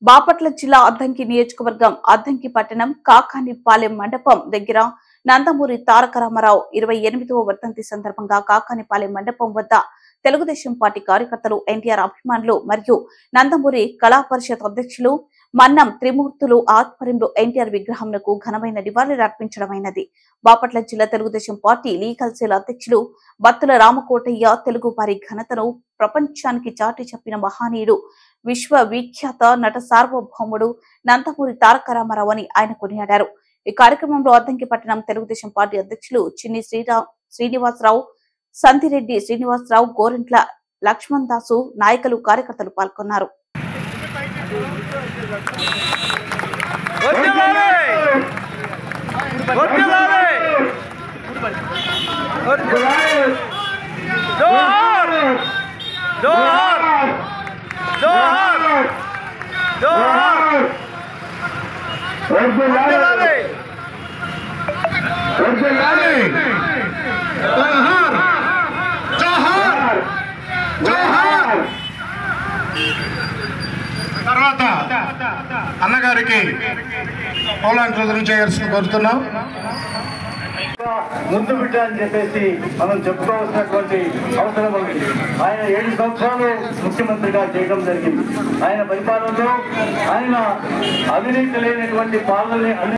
బాపట్ల జిల్లా అద్దంకి నియోజకవర్గం అద్దంకి పట్టణం కాకానిపాలెం మండపం దగ్గర నందమూరి తారక రామారావు ఇరవై ఎనిమిదవ వర్ధంతి సందర్భంగా కాకానిపాలెం మండపం వద్ద తెలుగుదేశం పార్టీ కార్యకర్తలు ఎన్టీఆర్ అభిమానులు మరియు నందమూరి కళా పరిషత్ అధ్యక్షులు మన్నం త్రిమూర్తులు ఆధ్వర్యంలో ఎన్టీఆర్ విగ్రహంకు ఘనమైన నివాళులర్పించడమైనది బాపట్ల జిల్లా తెలుగుదేశం పార్టీ లీగల్ సెల్ అధ్యక్షులు బత్తుల రామకోటయ్య తెలుగు వారి ఘనతను ప్రపంచానికి చాటి చెప్పిన మహానీయుడు విశ్వ విఖ్యాత నట సార్వభౌముడు నందమూరి తారక రామారావు అని ఆయన కొనియాడారు ఈ కార్యక్రమంలో అద్దంకి పట్టణం తెలుగుదేశం పార్టీ అధ్యక్షులు చిన్ని శ్రీరా శ్రీనివాసరావు సంతిరెడ్డి శ్రీనివాసరావు గోరంట్ల లక్ష్మణ్ దాసు నాయకులు కార్యకర్తలు పాల్గొన్నారు వర్ధిల్లాలి! వర్ధిల్లాలి! జోహార్! జోహార్! జోహార్! జోహార్! వర్ధిల్లాలి! తర్వాత అన్నగారికి పౌలాంధ్రం చేయాల్సిన కోరుతున్నాం ముందు బిడ్డ అని చెప్పేసి మనం చెప్పుకోవాల్సినటువంటి అవసరం ఉంది ఆయన ఏడు సంవత్సరాలు ముఖ్యమంత్రిగా చేయడం జరిగింది ఆయన పరిపాలనలో ఆయన అవినీతి లేనటువంటి పాలనని